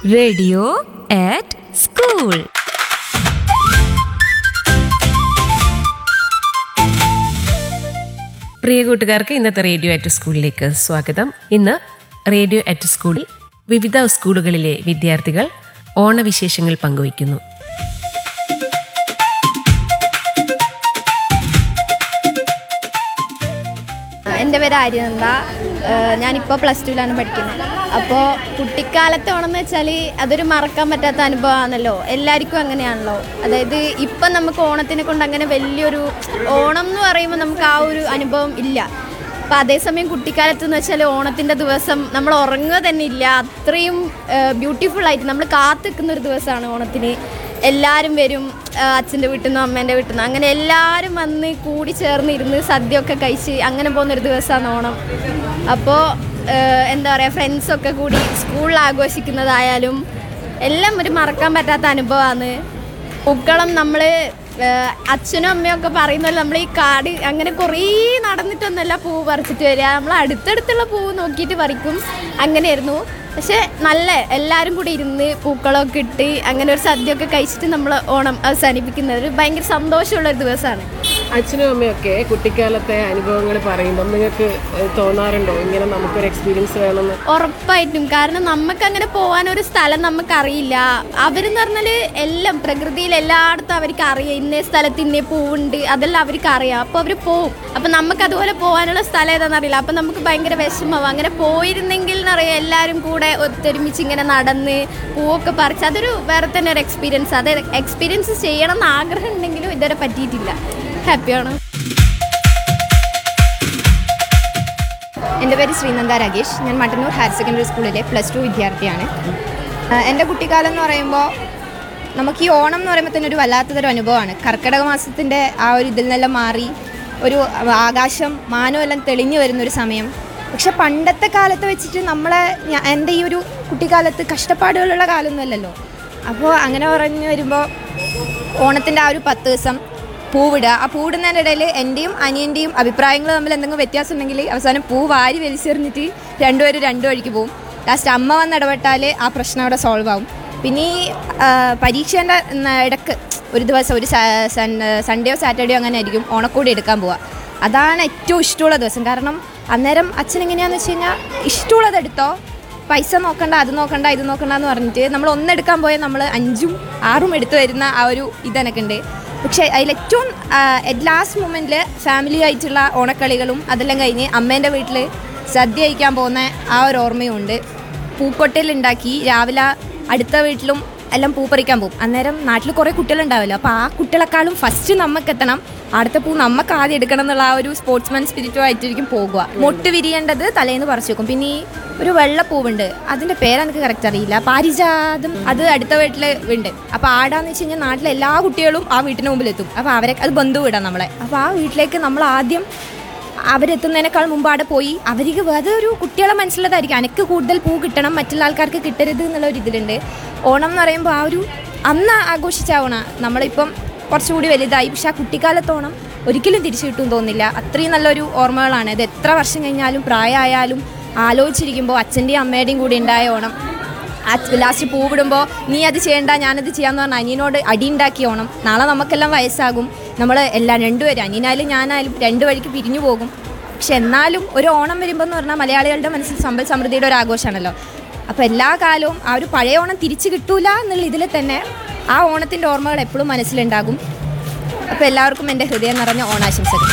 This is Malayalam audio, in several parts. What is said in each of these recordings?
റേഡിയോ ആറ്റ് സ്കൂൾ പ്രിയ കൂട്ടുകാർക്ക് ഇന്നത്തെ റേഡിയോ അറ്റ് സ്കൂളിലേക്ക് സ്വാഗതം ഇന്ന് റേഡിയോ അറ്റ് സ്കൂളിൽ വിവിധ സ്കൂളുകളിലെ വിദ്യാർത്ഥികൾ ഓണവിശേഷങ്ങൾ പങ്കുവയ്ക്കുന്നു എൻ്റെ പേര് ആര്യനന്ദ ഏഹ് ഞാനിപ്പോൾ പ്ലസ് ടുവിലാണ് പഠിക്കുന്നത് അപ്പോൾ കുട്ടിക്കാലത്തെ ഓണം എന്ന് വെച്ചാൽ അതൊരു മറക്കാൻ പറ്റാത്ത അനുഭവമാണല്ലോ എല്ലാവർക്കും അങ്ങനെയാണല്ലോ അതായത് ഇപ്പം നമുക്ക് ഓണത്തിനെ കൊണ്ട് അങ്ങനെ വലിയൊരു ഓണം എന്ന് പറയുമ്പോൾ നമുക്ക് ആ ഒരു അനുഭവം ഇല്ല അപ്പം അതേസമയം കുട്ടിക്കാലത്ത് എന്ന് വെച്ചാൽ ഓണത്തിൻ്റെ ദിവസം നമ്മൾ ഉറങ്ങുക തന്നെ ഇല്ല അത്രയും ബ്യൂട്ടിഫുൾ ആയിട്ട് നമ്മൾ കാത്തു നിൽക്കുന്ന ഒരു ദിവസമാണ് ഓണത്തിന് എല്ലാവരും വരും അച്ഛൻ്റെ വീട്ടിൽ നിന്നും അമ്മേൻ്റെ വീട്ടിൽ നിന്നും അങ്ങനെ എല്ലാവരും വന്ന് കൂടി ചേർന്ന് ഇരുന്ന് സദ്യയൊക്കെ കഴിച്ച് അങ്ങനെ പോകുന്നൊരു ദിവസമാണ് ഓണം അപ്പോൾ എന്താ പറയുക ഫ്രണ്ട്സൊക്കെ കൂടി സ്കൂളിൽ ആഘോഷിക്കുന്നതായാലും എല്ലാം ഒരു മറക്കാൻ പറ്റാത്ത അനുഭവമാണ് പൂക്കളം നമ്മൾ അച്ഛനും അമ്മയും ഒക്കെ പറയുന്നത് നമ്മൾ ഈ കാട് അങ്ങനെ കുറേ നടന്നിട്ടൊന്നുമല്ല പൂവ് പറിച്ചിട്ട് വരിക നമ്മൾ അടുത്തടുത്തുള്ള പൂവ് നോക്കിയിട്ട് പറിക്കും അങ്ങനെയായിരുന്നു പക്ഷെ നല്ല എല്ലാവരും കൂടി ഇരുന്ന് പൂക്കളമൊക്കെ ഇട്ട് അങ്ങനെ ഒരു സദ്യയൊക്കെ കഴിച്ചിട്ട് നമ്മൾ ഓണം അവസാനിപ്പിക്കുന്നത് ഒരു ഭയങ്കര സന്തോഷമുള്ള ഒരു ദിവസമാണ് അച്ഛനും അമ്മയൊക്കെ കുട്ടിക്കാലത്തെ അനുഭവങ്ങൾ പറയുമ്പം നിങ്ങൾക്ക് ഏഹ്, തോന്നാറുണ്ടോ ഇങ്ങനെ നമുക്കൊരു എക്സ്പീരിയൻസ് വേണമെന്ന് ഉറപ്പായിട്ടും കാരണം നമുക്ക് അങ്ങനെ പോകാൻ ഒരു സ്ഥലം നമുക്കറിയില്ല അവരെന്ന് പറഞ്ഞാൽ എല്ലാം പ്രകൃതിയിൽ എല്ലായിടത്തും അവർക്ക് അറിയാം ഇന്ന സ്ഥലത്ത് ഇന്നേ പൂവുണ്ട് അതെല്ലാം അവർക്ക് അറിയാം അപ്പോൾ അവർ പോവും അപ്പം നമുക്ക് അതുപോലെ പോകാനുള്ള സ്ഥലം ഏതാണെന്ന് അറിയില്ല അപ്പം നമുക്ക് ഭയങ്കര വിഷമമാവും അങ്ങനെ പോയിരുന്നെങ്കിൽ എന്നറിയാം എല്ലാവരും കൂടെ ഒത്തൊരുമിച്ച് ഇങ്ങനെ നടന്ന് പൂവൊക്കെ പറിച്ച് അതൊരു വേറെ തന്നെ ഒരു എക്സ്പീരിയൻസ് അത് എക്സ്പീരിയൻസ് ചെയ്യണം എന്ന് ആഗ്രഹം ഉണ്ടെങ്കിലും ഇതുവരെ പറ്റിയിട്ടില്ല ഹാപ്പിയാണ് എൻ്റെ പേര് ശ്രീനന്ദ രാഗേഷ് ഞാൻ മട്ടന്നൂർ ഹയർ സെക്കൻഡറി സ്കൂളിലെ പ്ലസ് ടു വിദ്യാർത്ഥിയാണ് ആ, എൻ്റെ കുട്ടിക്കാലം എന്ന് പറയുമ്പോൾ നമുക്ക് ഈ ഓണം എന്ന് പറയുമ്പോൾ തന്നെ ഒരു വല്ലാത്തതൊരു അനുഭവമാണ് കർക്കിടക മാസത്തിൻ്റെ ആ ഒരു ഇതിൽ നിന്നെല്ലാം മാറി ഒരു ആകാശം മാനമെല്ലാം തെളിഞ്ഞു വരുന്നൊരു സമയം പക്ഷെ പണ്ടത്തെ കാലത്ത് വെച്ചിട്ട് നമ്മളെ ഞാ- എൻ്റെ ഈ ഒരു കുട്ടിക്കാലത്ത് കഷ്ടപ്പാടുകളുള്ള കാലമൊന്നുമല്ലല്ലോ അപ്പോൾ അങ്ങനെ പറഞ്ഞു വരുമ്പോൾ ഓണത്തിൻ്റെ ആ ഒരു പത്ത് ദിവസം പൂവിടുക ആ പൂവിടുന്നതിൻ്റെ ഇടയിൽ എൻ്റെയും അനിയൻ്റെയും അഭിപ്രായങ്ങൾ തമ്മിൽ എന്തെങ്കിലും വ്യത്യാസം ഉണ്ടെങ്കിൽ അവസാനം പൂ വാരി വലിച്ചെറിഞ്ഞിട്ട് രണ്ടുപേരും രണ്ടു വഴിക്ക് പോകും ലാസ്റ്റ് അമ്മ വന്ന് ഇടപെട്ടാൽ ആ പ്രശ്നം അവിടെ സോൾവ് ആവും പിന്നെ ഈ ആ, പരീക്ഷേൻ്റെ ന- ഇടക്ക് ഒരു ദിവസം ഒരു സ- സൺ- സൺഡേയോ സാറ്റർഡേയോ അങ്ങനെ ആയിരിക്കും ഓണക്കൂടി എടുക്കാൻ പോവുക അതാണ് ഏറ്റവും ഇഷ്ടമുള്ള ദിവസം കാരണം അന്നേരം അച്ഛൻ എങ്ങനെയാണെന്ന് വെച്ച് കഴിഞ്ഞാൽ ഇഷ്ടമുള്ളത് എടുത്തോ പൈസ നോക്കണ്ട അത് നോക്കണ്ട ഇത് നോക്കണ്ട എന്ന് പറഞ്ഞിട്ട് നമ്മൾ ഒന്നെടുക്കാൻ പോയാൽ നമ്മൾ അഞ്ചും ആറും എടുത്തു വരുന്ന ആ ഒരു ഇതെനക്ക് ഉണ്ട് പക്ഷേ അതിലേറ്റവും ലാസ്റ്റ് മൊമെൻറ്റിൽ ഫാമിലി ആയിട്ടുള്ള ഓണക്കളികളും അതെല്ലാം കഴിഞ്ഞ് അമ്മേൻ്റെ വീട്ടിൽ സദ്യ കഴിക്കാൻ പോകുന്ന ആ ഒരു ഓർമ്മയും ഉണ്ട് പൂക്കൊട്ടലുണ്ടാക്കി രാവിലെ അടുത്ത വീട്ടിലും എല്ലാം പൂ പറിക്കാൻ പോകും അന്നേരം നാട്ടിൽ കുറേ കുട്ടികളുണ്ടാവില്ല അപ്പോൾ ആ കുട്ടികളെക്കാളും ഫസ്റ്റ് നമുക്ക് എത്തണം അടുത്ത പൂ നമുക്ക് ആദ്യം എടുക്കണം എന്നുള്ള ആ ഒരു സ്പോർട്സ്മാൻ സ്പിരിറ്റും ആയിട്ടായിരിക്കും പോകുക മൊട്ട് വിരിയേണ്ടത് തലേന്ന് പറിച്ചു വെക്കും പിന്നെ ഈ ഒരു വെള്ളപ്പൂവുണ്ട് അതിൻ്റെ പേര് എനിക്ക് കറക്റ്റ് അറിയില്ല പാരിജാതം അത് അടുത്ത വീട്ടിൽ ഉണ്ട് അപ്പോൾ ആടാന്ന് വെച്ച് കഴിഞ്ഞാൽ നാട്ടിലെ എല്ലാ കുട്ടികളും ആ വീട്ടിന് മുമ്പിലെത്തും അപ്പോൾ അവരെ അത് ബന്ധു വിടാം നമ്മളെ അപ്പോൾ ആ വീട്ടിലേക്ക് നമ്മൾ ആദ്യം അവരെത്തുന്നതിനേക്കാൾ മുമ്പ് അവിടെ പോയി അവർക്ക് അതൊരു കുട്ടികളെ മനസ്സിലതായിരിക്കും എനിക്ക് കൂടുതൽ പൂ കിട്ടണം മറ്റുള്ള ആൾക്കാർക്ക് കിട്ടരുത് എന്നുള്ള ഒരു ഇതിലുണ്ട് ഓണം എന്ന് പറയുമ്പോൾ ആ ഒരു അന്ന് ആഘോഷിച്ച ഓണം നമ്മളിപ്പം കുറച്ചുകൂടി വലുതായി പക്ഷെ ആ കുട്ടിക്കാലത്ത് ഓണം ഒരിക്കലും തിരിച്ചു കിട്ടും തോന്നില്ല അത്രയും നല്ലൊരു ഓർമ്മകളാണ് ഇത് എത്ര വർഷം കഴിഞ്ഞാലും പ്രായമായാലും ആലോചിച്ചിരിക്കുമ്പോൾ അച്ഛൻ്റെയും അമ്മയുടെയും കൂടി ഉണ്ടായ ഓണം ലാസ്റ്റ് പൂവിടുമ്പോൾ നീ അത് ചെയ്യണ്ട ഞാനത് ചെയ്യാന്ന് പറഞ്ഞാൽ അനിയനോട് അടി ഉണ്ടാക്കി ഓണം നാളെ നമുക്കെല്ലാം വയസ്സാകും നമ്മൾ എല്ലാം രണ്ടുപേരും അനിയനായാലും ഞാനായാലും രണ്ട് വഴിക്ക് പിരിഞ്ഞു പോകും പക്ഷെ എന്നാലും ഒരു ഓണം വരുമ്പോൾ എന്ന് പറഞ്ഞാൽ മലയാളികളുടെ മനസ്സിൽ സമ്പൽ സമൃദ്ധിയുടെ ഒരു ആഘോഷമാണല്ലോ അപ്പോൾ എല്ലാ കാലവും ആ ഒരു പഴയ ഓണം തിരിച്ചു കിട്ടൂല എന്നുള്ള ഇതിൽ തന്നെ ആ ഓണത്തിൻ്റെ ഓർമ്മകൾ എപ്പോഴും മനസ്സിലുണ്ടാകും അപ്പോൾ എല്ലാവർക്കും എൻ്റെ ഹൃദയം നിറഞ്ഞ ഓണാശംസകൾ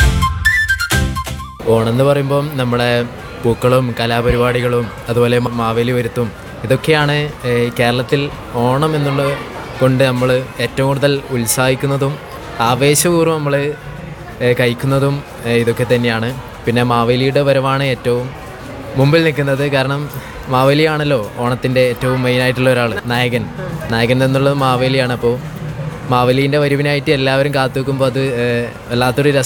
ഓണം എന്ന് പറയുമ്പം നമ്മുടെ പൂക്കളും കലാപരിപാടികളും അതുപോലെ മാവേലി വരുത്തും ഇതൊക്കെയാണ് ഏഹ്, കേരളത്തിൽ ഓണം എന്നുള്ളത് കൊണ്ട് നമ്മൾ ഏറ്റവും കൂടുതൽ ഉത്സാഹിക്കുന്നതും ആവേശപൂർവ്വം നമ്മൾ കഴിക്കുന്നതും ഏഹ്, ഇതൊക്കെ തന്നെയാണ് പിന്നെ മാവേലിയുടെ വരവാണ് ഏറ്റവും മുമ്പിൽ നിൽക്കുന്നത് കാരണം മാവേലിയാണല്ലോ ഓണത്തിൻ്റെ ഏറ്റവും മെയിനായിട്ടുള്ള ഒരാൾ നായകൻ നായകൻ എന്നുള്ളത് മാവേലിയാണ് അപ്പോൾ മാവേലീൻ്റെ വരവിനായിട്ട് എല്ലാവരും കാത്തു നിൽക്കുമ്പോൾ അത് ഏഹ്, വല്ലാത്തൊരു രസം